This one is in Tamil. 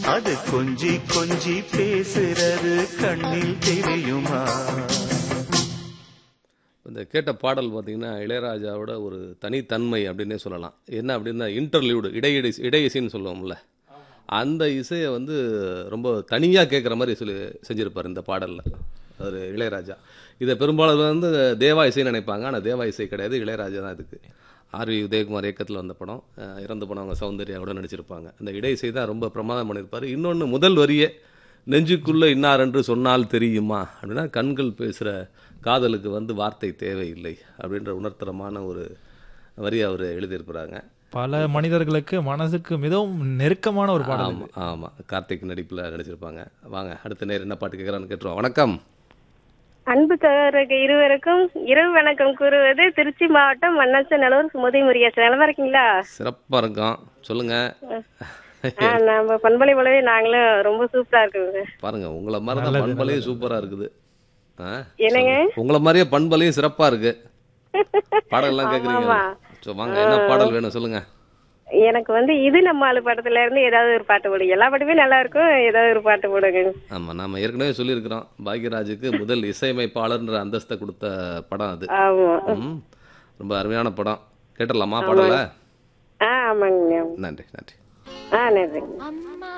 அது கொஞ்சி கொஞ்சி பேசுறது கண்ணில் தெரியுமா இந்த கேட்ட பாடல் பார்த்தீங்கன்னா இளையராஜாவோட ஒரு தனித்தன்மை அப்படின்னே சொல்லலாம் என்ன அப்படின்னா இன்டர்லியூடு இடையிடை இடையிசைன்னு சொல்லுவோம்ல அந்த இசையை வந்து ரொம்ப தனியாக கேட்குற மாதிரி சொல்லி செஞ்சுருப்பார் இந்த பாடலில் அவர் இளையராஜா இதை பெரும்பாலும் வந்து தேவா இசைன்னு நினைப்பாங்க ஆனால் தேவா இசை கிடையாது இளையராஜா தான் இதுக்கு ஆர்வி உதயகுமார் இயக்கத்தில் வந்த படம் அஹ் இறந்து போனவங்க சௌந்தர்யாவோட நடிச்சிருப்பாங்க அந்த இடை இசை தான் ரொம்ப பிரமாதம் பண்ணியிருப்பார் இன்னொன்று முதல் வரியே நெஞ்சுக்குள்ளே இன்னாரென்று சொன்னால் தெரியுமா அப்படின்னா கண்கள் பேசுகிற காதலுக்கு வந்து வார்த்தை தேவையில்லை அப்படின்ற உணர்த்தரமான ஒரு வரி அவர் எழுதியிருக்கிறாங்க பல மனிதர்களுக்கு மனசுக்கு மிகவும் நெருக்கமான ஒரு பாடல் இது. ஆமாம் ஆமாம் கார்த்திக் நடிப்பில் நடிச்சிருப்பாங்க வாங்க அடுத்த நேரம் என்ன பாட்டு கேட்குறான்னு கேட்டுருவோம் வணக்கம் அன்பு சகோதரர்கள் இருவருக்கும் இரவு வணக்கம் கூறுவது திருச்சி மாவட்டம் மன்னாச்சநல்லூர் சுமதி முருகேசன் நல்லா இருக்கீங்களா சிறப்பாக இருக்கோம் சொல்லுங்கள் ஆ, நம்ம பண்பலை போலவே நாங்களும் ரொம்ப சூப்பரா இருக்குங்க பாருங்க உங்களை மாதிரி தான் பண்பலையும் சூப்பராக இருக்குது ஆ என்னங்க உங்களை மாதிரியே பண்பலையும் சிறப்பாக இருக்கு பாடல்லாம் கேட்குறீங்க ஆமா. ஸோ வாங்க என்ன பாடல் வேணும் சொல்லுங்க எனக்கு வந்து இது நம்ம ஆளு படத்துல இருந்து ஏதாவது ஒரு பாட்டு போடுங்க எல்லா பாட்டுமே நல்லா இருக்கும் ஏதாவது ஒரு பாட்டு போடுங்க ஆமாம் நாம ஏற்கனவே சொல்லியிருக்கிறோம் பாக்யராஜுக்கு முதல் இசையமைப்பாளர்ன்ற அந்தஸ்தை கொடுத்த படம் அது ஆமா ம் ரொம்ப அருமையான படம் கேட்டுடலாமா பாடல ஆ ஆமாங்க நன்றி நன்றி ஆ நன்றிங்க